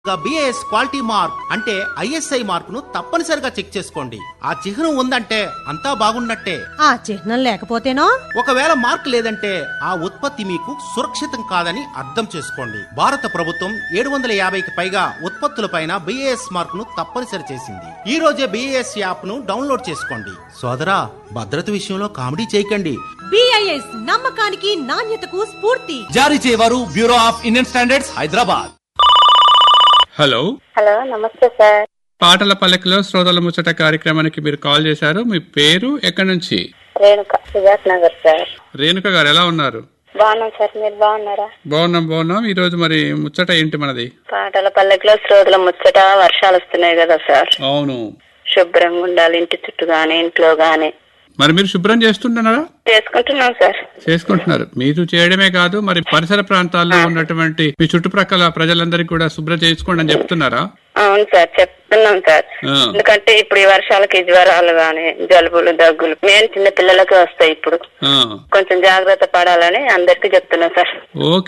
BAS quality mark అంటే ISI మార్కును తప్పనిసరిగా చెక్ చేసుకోండి ఆ చిహ్నం ఉందంటే అంతా బాగున్నట్టే ఆ చిహ్నం లేకపోతేనో ఒకవేళ మార్క్ లేదంటే ఆ ఉత్పత్తి మీకు సురక్షితం కాదని అర్థం చేసుకోండి భారత ప్రభుత్వం ఏడు వందల యాభైకి పైగా ఉత్పత్తులపైన బిఏఎస్ మార్క్ ను తప్పనిసరి చేసింది ఈ రోజే బిఏఎస్ యాప్ ను డౌన్లోడ్ చేసుకోండి సోదరా భద్రత విషయంలో కామెడీ చేయకండి బిఐఎస్ నమ్మకానికి నాణ్యతకు స్ఫూర్తి జారీ చేయవారు bureau of Indian standards Hyderabad hello hello నమస్తే సార్ పాటల పల్లకిలో శ్రోతల ముచ్చట కార్యక్రమానికి మీరు కాల్ చేశారు మీ పేరు ఎక్కడి నుంచి రేణుక సుజాత్ నగర్ సార్ రేణుక గారు ఎలా ఉన్నారు బాగున్నాం సార్ మీరు బాగున్నారా బాగున్నాం బాగున్నాం ఈ రోజు మరి ముచ్చట ఏంటి మనది పాటల పల్లెకిలో శ్రోతల ముచ్చట వర్షాలు వస్తున్నాయి కదా సార్ అవును శుభ్రంగా ఉండాలి ఇంటి చుట్టూ గాని ఇంట్లో గాని మరి మీరు శుభ్రం చేస్తుంటున్నారా చేసుకుంటున్నాం సార్ చేసుకుంటున్నారు మీరు చేయడమే కాదు మరి పరిసర ప్రాంతాల్లో ఉన్నటువంటి మీ చుట్టుప్రక్కల ప్రజలందరికీ కూడా శుభ్రం చేసుకోండి అని చెప్తున్నారా అవును సార్ చెప్తున్నాం సార్ ఆ. ఎందుకంటే ఇప్పుడు ఈ వర్షాలకి జ్వరాలు గాని జలుబులు దగ్గులు మెయిన్ చిన్న పిల్లలకి వస్తాయి ఇప్పుడు ఆ, కొంచెం జాగ్రత్త పడాలని అందరికీ చెప్తున్నాం సార్ ఓకే